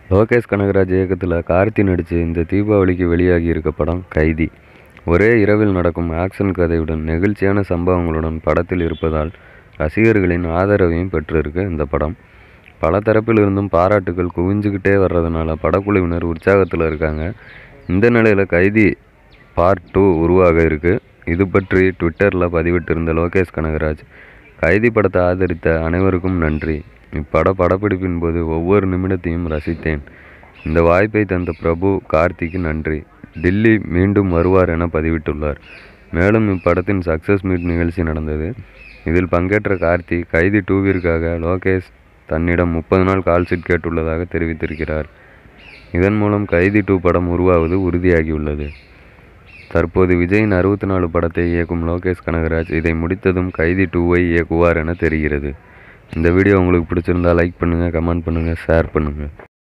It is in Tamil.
லோகேஷ் கனகராஜ் இயக்கத்தில் கார்த்தி நடித்து இந்த தீபாவளிக்கு வெளியாகி இருக்க படம் கைதி ஒரே இரவில் நடக்கும் ஆக்ஷன் கதையுடன் நெகிழ்ச்சியான சம்பவங்களுடன் படத்தில் இருப்பதால் ரசிகர்களின் ஆதரவையும் பெற்றிருக்கு இந்த படம் பல தரப்பிலிருந்தும் பாராட்டுகள் குவிஞ்சுக்கிட்டே வர்றதுனால படக்குழுவினர் உற்சாகத்தில் இருக்காங்க இந்த நிலையில் கைதி பார்ட் டூ உருவாக இருக்கு இது பற்றி ட்விட்டரில் பதிவிட்டிருந்த லோகேஷ் கனகராஜ் கைதி படத்தை ஆதரித்த அனைவருக்கும் நன்றி இப்பட படப்பிடிப்பின் போது ஒவ்வொரு நிமிடத்தையும் ரசித்தேன் இந்த வாய்ப்பை தந்த பிரபு கார்த்திக்கு நன்றி டில்லி மீண்டும் வருவார் என பதிவிட்டுள்ளார் மேலும் இப்படத்தின் சக்ஸஸ் மீட் நிகழ்ச்சி நடந்தது இதில் பங்கேற்ற கார்த்தி கைதி டூவிற்காக லோகேஷ் தன்னிடம் முப்பது நாள் கால்ஷீட் கேட்டுள்ளதாக தெரிவித்திருக்கிறார் இதன் மூலம் கைதி டூ படம் உருவாவது உறுதியாகியுள்ளது தற்போது விஜயின் அறுபத்தி நாலு படத்தை இயக்கும் லோகேஷ் கனகராஜ் இதை முடித்ததும் கைதி டூவை இயக்குவார் என தெரிகிறது இந்த வீடியோ உங்களுக்கு பிடிச்சிருந்தா லைக் பண்ணுங்கள் கமெண்ட் பண்ணுங்கள் ஷேர் பண்ணுங்கள்